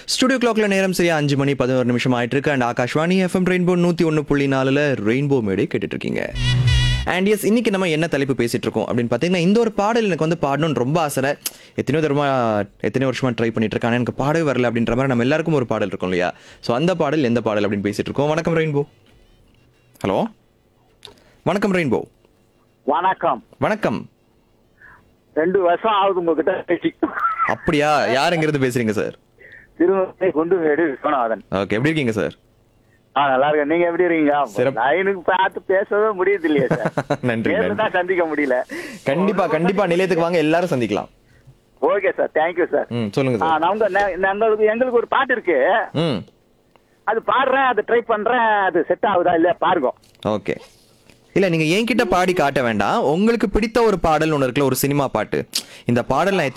Studio கிளாக்ல நேரம் சரியா அஞ்சு மணி பதினோரு நிமிஷம் ஆயிட்டு இருக்கு அண்ட் ஆகாஷ்வாணி எஃப்எம் ரெயின்போ நூத்தி ஒன்று புள்ளி நாலுல ரெயின்போ மேடை கேட்டுட்டு இருக்கீங்க அண்ட் எஸ் இன்னைக்கு நம்ம என்ன தலைப்பு பேசிட்டு இருக்கோம் அப்படின்னு பார்த்தீங்கன்னா இந்த ஒரு பாடல் எனக்கு வந்து பாடணும்னு ரொம்ப ஆசை எத்தனையோ தரமா எத்தனையோ வருஷமா ட்ரை பண்ணிட்டு இருக்கேன் ஆனா எனக்கு பாடவே வரல அப்படின்ற மாதிரி நம்ம எல்லாருக்கும் ஒரு பாடல் இருக்கும் இல்லையா ஸோ அந்த பாடல் எந்த பாடல் அப்படின்னு பேசிட்டு இருக்கோம் வணக்கம் ரெயின்போ ஹலோ வணக்கம் ரெயின்போ வணக்கம் வணக்கம் ரெண்டு வருஷம் ஆகுது உங்ககிட்ட பேசி அப்படியா யாருங்கிறது பேசுறீங்க சார் திருமணத்தை கொண்டு வீடு விஸ்வநாதன் ஓகே எப்படி இருக்கீங்க சார் ஆ நல்லா இருக்கேன் நீங்க எப்படி இருக்கீங்க சிறப்பு. லைனுக்கு பார்த்து பேசவே முடியுது இல்லையா சார் நன்றி நேர்ல நன்றி தான் சந்திக்க முடியல கண்டிப்பா கண்டிப்பா நிலையத்துக்கு வாங்க எல்லாரும் சந்திக்கலாம் ஓகே சார் தேங்க்யூ சார் ம் சொல்லுங்க ஆ சார் நமக்கு நெ- எங்களுக்கு எங்களுக்கு ஒரு பாட்டு இருக்கு ம் அது பாடுறேன் அது ட்ரை பண்றேன் அது செட் ஆகுதா இல்ல பாருங்க ஓகே இல்ல நீங்க என்கிட்ட பாடி காட்ட வேண்டாம் உங்களுக்கு பிடித்த ஒரு பாடல் ஒன்று இருக்குல்ல ஒரு சினிமா பாட்டு இந்த பாடல் நான்